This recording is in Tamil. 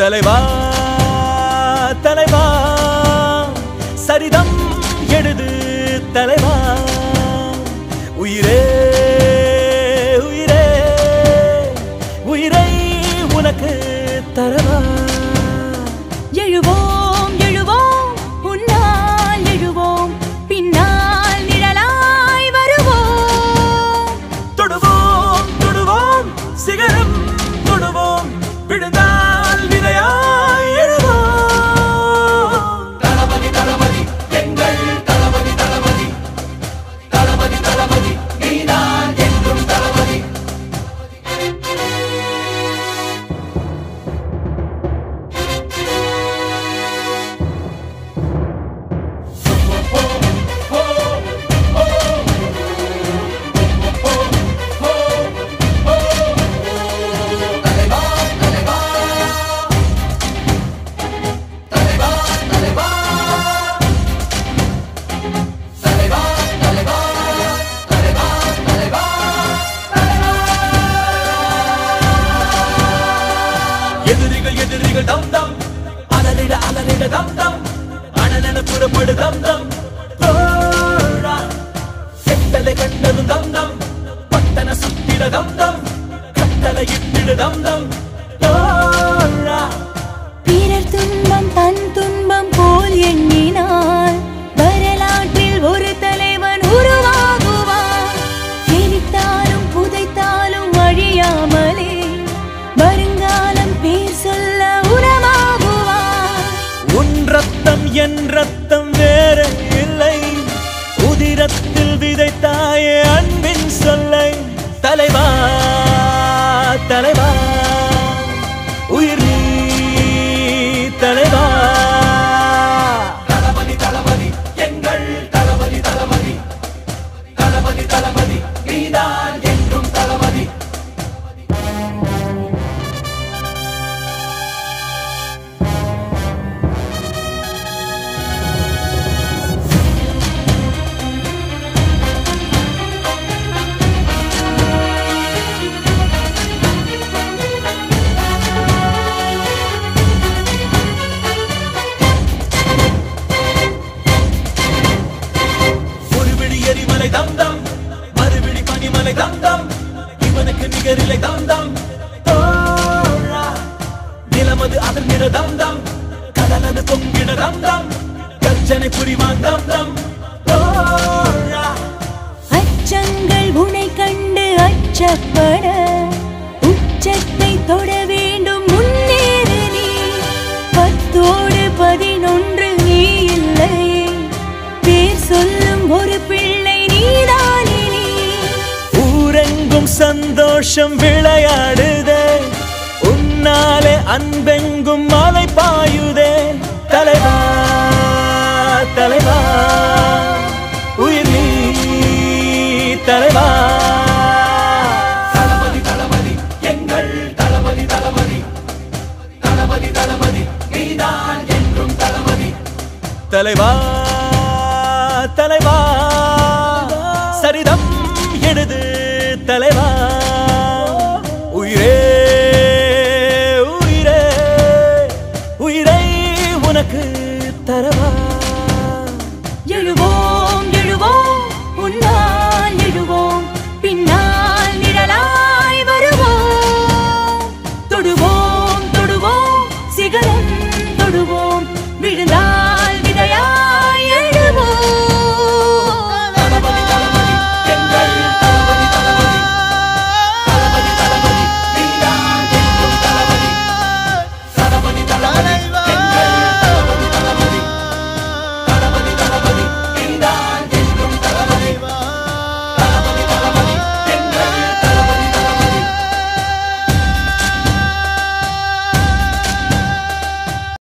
தலைவா தலைவா சரிதம் எழுது தலைவா உயிரே உயிரே உயிரை உனக்கு தரவா எழுவோம் எழுவோம் உன்னால் எழுவோம் பின்னால் நிழலாய் வருவோம் தொடுவோம் தொடுவோம் சிகரம் தொடுவோம் விழுந்தால் விதையாய் எழுவோம் தளபதி தளபதி எங்கள் தளபதி தளபதி தளபதி தளபதி நீதான் என்றும் தளபதி எதிரிகள் எதிரிகள் தம் தம் அலறிட அலறிட தம் தம் அனலென புறப்படு தம் தம் தோழா செட்டலை கண்டதும் தம் தம் பட்டன சுத்திட தம் தம் கட்டளை இட்டிடு தம் தம் தோழா பிறர் துன்பம் தன் துன்பம் போல் எண்ணினார் வரலாற்றில் ஒரு தலைவன் உருவாகுவான் எரித்தாலும் புதைத்தாலும் அழியாமலே வருங்காலம் பேர் சொல்ல உணவாகுவான் உன் ரத்தம் என் ரத்தம் வேற இல்லை உதிரத்தில் விதைத்தாயே அன்பின் சொல்லை தலைவா தலைவா உயிர் நீ தலைவா தளபதி தளபதி எங்கள் தளபதி தளபதி தளபதி தளபதி நீதான் என்றும் தளபதி ஒரு விழி எரிமலை தம் தம் மறுவிழி பனிமலை தம் தம் இவனுக்கு நிகரிலை தம் தம் தோழா நிலமது அதிர்ந்திட தம் தம் கடலது பொங்கிட தம் தம் கர்ஜனை புரிவான் தம் தம் தோழா அச்சங்கள் உனை கண்டு அச்சப்பட உச்சத்தை தொட வேண்டும் முன்னேறு நீ பத்தோடு பதினொன்று நீ இல்லை பேர் சொல்லும் ஒரு பிள்ளை நீதானே நீ ஊரெங்கும் சந்தோஷம் விளையாடுதே உன்னாலே அன்பெங்கும் மலை பாயுதே தலைவா தலைவா உயிர் நீ தலைவா தளபதி தளபதி எங்கள் தளபதி தளபதி தளபதி தளபதி நீதான் என்றும் தளபதி தலைவா